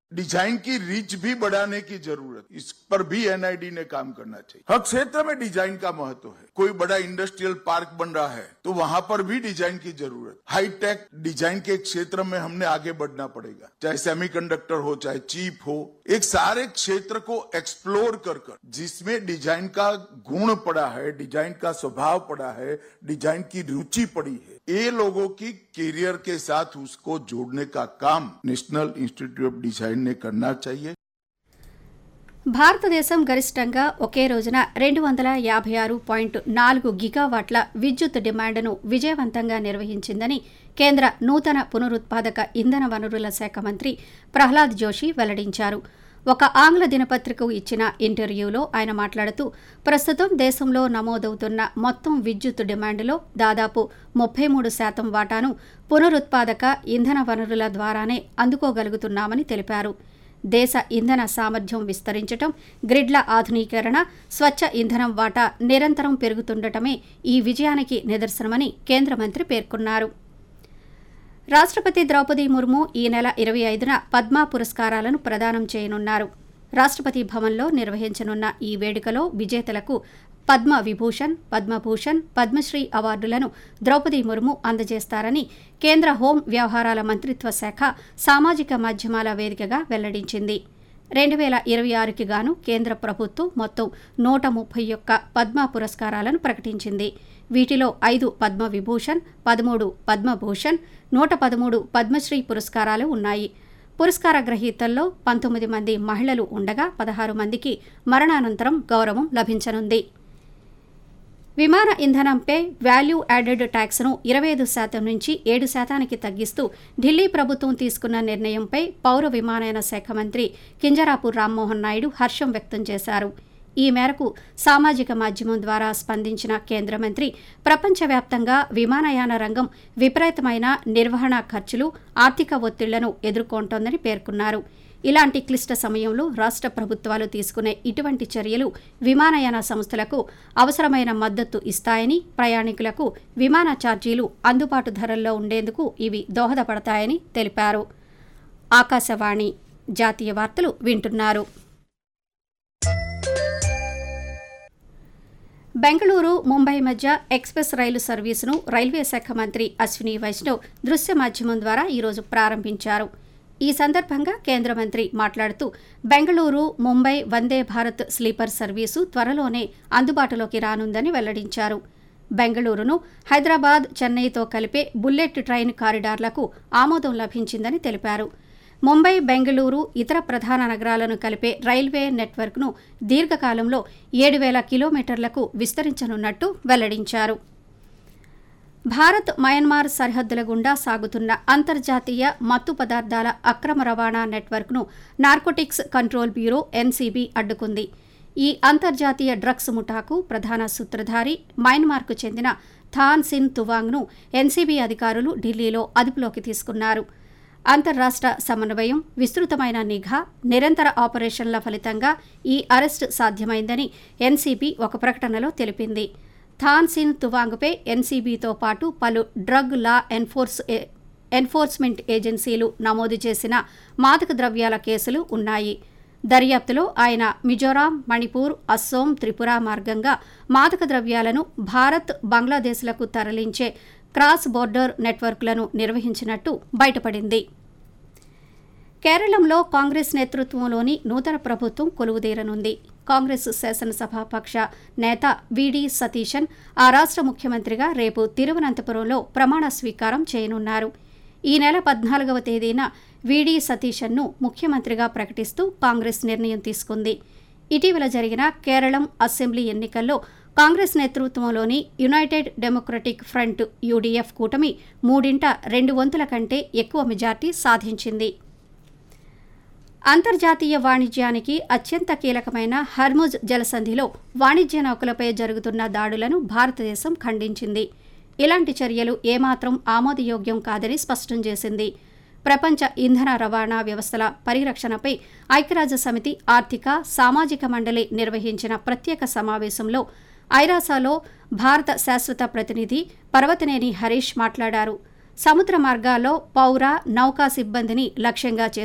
design की reach भी बढ़ाने की जरूरत इस पर भी एनआईडी ने काम करना चाहिए हर क्षेत्र में डिजाइन का महत्व है कोई बड़ा इंडस्ट्रियल पार्क बन रहा है तो वहां पर भी डिजाइन की जरूरत हाईटेक डिजाइन के क्षेत्र में हमने आगे बढ़ना पड़ेगा चाहे सेमीकंडक्टर हो चाहे चिप हो एक सारे क्षेत्र को एक्सप्लोर कर कर जिसमें डिजाइन का गुण पड़ा है डिजाइन का स्वभाव पड़ा है डिजाइन की रुचि पड़ी है ये लोगों की करियर के साथ उसको जोड़ने का काम नेशनल इंस्टीट्यूट ऑफ डिजाइन ने करना चाहिए భారతదేశం గరిష్టంగా ఒకే రోజున రెండు వందల యాభై ఆరు పాయింట్ నాలుగు గిగావాట్ల విద్యుత్ డిమాండ్ను విజయవంతంగా నిర్వహించిందని కేంద్ర నూతన పునరుత్పాదక ఇంధన వనరుల శాఖ మంత్రి ప్రహ్లాద్ జోషి వెల్లడించారు ఒక ఆంగ్ల దినపత్రికకు ఇచ్చిన ఇంటర్వ్యూలో ఆయన మాట్లాడుతూ ప్రస్తుతం దేశంలో నమోదవుతున్న మొత్తం విద్యుత్ డిమాండ్లో దాదాపు ముప్పై మూడు శాతం వాటాను పునరుత్పాదక ఇంధన వనరుల ద్వారానే అందుకోగలుగుతున్నామని తెలిపారు దేశ ఇంధన సామర్థ్యం విస్తరించటం గ్రిడ్ల ఆధునీకరణ స్వచ్ఛ ఇంధనం వాటా నిరంతరం పెరుగుతుండటమే ఈ విజయానికి నిదర్శనమని కేంద్ర మంత్రి పేర్కొన్నారు రాష్ట్రపతి ద్రౌపది ముర్ము ఈ నెల ఇరవై ఐదున పద్మ పురస్కారాలను ప్రదానం చేయనున్నారు రాష్ట్రపతి భవన్లో నిర్వహించనున్న ఈ వేడుకలో విజేతలకు పద్మ విభూషణ్ పద్మభూషణ్ పద్మశ్రీ అవార్డులను ద్రౌపది ముర్ము అందజేస్తారని కేంద్ర హోం వ్యవహారాల మంత్రిత్వ శాఖ సామాజిక మాధ్యమాల వేదికగా వెల్లడించింది రెండు వేల ఇరవై ఆరుకి గాను కేంద్ర ప్రభుత్వం మొత్తం నూట ముప్పై ఒక్క పద్మ పురస్కారాలను ప్రకటించింది వీటిలో ఐదు పద్మ విభూషణ్ పదమూడు పద్మభూషణ్ నూట పదమూడు పద్మశ్రీ పురస్కారాలు ఉన్నాయి పురస్కార గ్రహీతల్లో పంతొమ్మిది మంది మహిళలు ఉండగా పదహారు మందికి మరణానంతరం గౌరవం లభించనుంది విమాన ఇంధనంపై వాల్యూ యాడెడ్ ట్యాక్స్ను ఇరవై ఐదు శాతం నుంచి ఏడు శాతానికి తగ్గిస్తూ ఢిల్లీ ప్రభుత్వం తీసుకున్న నిర్ణయంపై పౌర విమానయాన శాఖ మంత్రి కింజరాపు రామ్మోహన్ నాయుడు హర్షం వ్యక్తం చేశారు ఈ మేరకు సామాజిక మాధ్యమం ద్వారా స్పందించిన కేంద్ర మంత్రి ప్రపంచవ్యాప్తంగా విమానయాన రంగం విపరీతమైన నిర్వహణ ఖర్చులు ఆర్థిక ఒత్తిళ్లను ఎదుర్కొంటోందని పేర్కొన్నారు ఇలాంటి క్లిష్ట సమయంలో రాష్ట్ర ప్రభుత్వాలు తీసుకునే ఇటువంటి చర్యలు విమానయాన సంస్థలకు అవసరమైన మద్దతు ఇస్తాయని ప్రయాణికులకు విమాన ఛార్జీలు అందుబాటు ధరల్లో ఉండేందుకు ఇవి దోహదపడతాయని తెలిపారు ఆకాశవాణి జాతీయ వార్తలు వింటున్నారు బెంగళూరు ముంబై మధ్య ఎక్స్ప్రెస్ రైలు సర్వీసును రైల్వే శాఖ మంత్రి అశ్విని వైష్ణవ్ దృశ్య మాధ్యమం ద్వారా ఈరోజు ప్రారంభించారు ఈ సందర్భంగా కేంద్ర మంత్రి మాట్లాడుతూ బెంగళూరు ముంబై వందే భారత్ స్లీపర్ సర్వీసు త్వరలోనే అందుబాటులోకి రానుందని వెల్లడించారు బెంగళూరును హైదరాబాద్ చెన్నైతో కలిపే బుల్లెట్ ట్రైన్ కారిడార్లకు ఆమోదం లభించిందని తెలిపారు ముంబై బెంగళూరు ఇతర ప్రధాన నగరాలను కలిపే రైల్వే నెట్వర్క్ను దీర్ఘకాలంలో ఏడు వేల కిలోమీటర్లకు విస్తరించనున్నట్టు వెల్లడించారు భారత్ మయన్మార్ సరిహద్దుల గుండా సాగుతున్న అంతర్జాతీయ మత్తు పదార్థాల అక్రమ రవాణా నెట్వర్క్ను నార్కోటిక్స్ కంట్రోల్ బ్యూరో ఎన్సీబీ అడ్డుకుంది ఈ అంతర్జాతీయ డ్రగ్స్ ముఠాకు ప్రధాన సూత్రధారి మయన్మార్కు చెందిన థాన్ సిన్ తువాంగ్ను ఎన్సీబీ అధికారులు ఢిల్లీలో అదుపులోకి తీసుకున్నారు అంతర్రాష్ట్ర సమన్వయం విస్తృతమైన నిఘా నిరంతర ఆపరేషన్ల ఫలితంగా ఈ అరెస్టు సాధ్యమైందని ఎన్సీబీ ఒక ప్రకటనలో తెలిపింది థాన్ సిన్ తువాంగ్పై ఎన్సీబీతో పాటు పలు డ్రగ్ లా ఎన్ఫోర్స్ ఎన్ఫోర్స్మెంట్ ఏజెన్సీలు నమోదు చేసిన మాదక ద్రవ్యాల కేసులు ఉన్నాయి దర్యాప్తులో ఆయన మిజోరాం మణిపూర్ అస్సోం త్రిపుర మార్గంగా మాదక ద్రవ్యాలను భారత్ బంగ్లాదేశ్లకు తరలించే క్రాస్ బోర్డర్ నెట్వర్క్లను నిర్వహించినట్టు బయటపడింది కేరళంలో కాంగ్రెస్ నేతృత్వంలోని నూతన ప్రభుత్వం కొలువుదీరనుంది కాంగ్రెస్ శాసనసభాపక్ష నేత విడి సతీశన్ ఆ రాష్ట్ర ముఖ్యమంత్రిగా రేపు తిరువనంతపురంలో ప్రమాణ స్వీకారం చేయనున్నారు ఈ నెల పద్నాలుగవ తేదీన విడి సతీశన్ను ముఖ్యమంత్రిగా ప్రకటిస్తూ కాంగ్రెస్ నిర్ణయం తీసుకుంది ఇటీవల జరిగిన కేరళం అసెంబ్లీ ఎన్నికల్లో కాంగ్రెస్ నేతృత్వంలోని యునైటెడ్ డెమోక్రటిక్ ఫ్రంట్ యూడీఎఫ్ కూటమి మూడింట రెండు వంతుల కంటే ఎక్కువ మెజార్టీ సాధించింది అంతర్జాతీయ వాణిజ్యానికి అత్యంత కీలకమైన హర్ముజ్ జలసంధిలో వాణిజ్య నౌకలపై జరుగుతున్న దాడులను భారతదేశం ఖండించింది ఇలాంటి చర్యలు ఏమాత్రం ఆమోదయోగ్యం కాదని స్పష్టం చేసింది ప్రపంచ ఇంధన రవాణా వ్యవస్థల పరిరక్షణపై ఐక్యరాజ్య సమితి ఆర్థిక సామాజిక మండలి నిర్వహించిన ప్రత్యేక సమావేశంలో ఐరాసాలో భారత శాశ్వత ప్రతినిధి పర్వతనేని హరీష్ మాట్లాడారు సముద్ర మార్గాల్లో పౌర నౌకా సిబ్బందిని లక్ష్యంగా చేసుకుని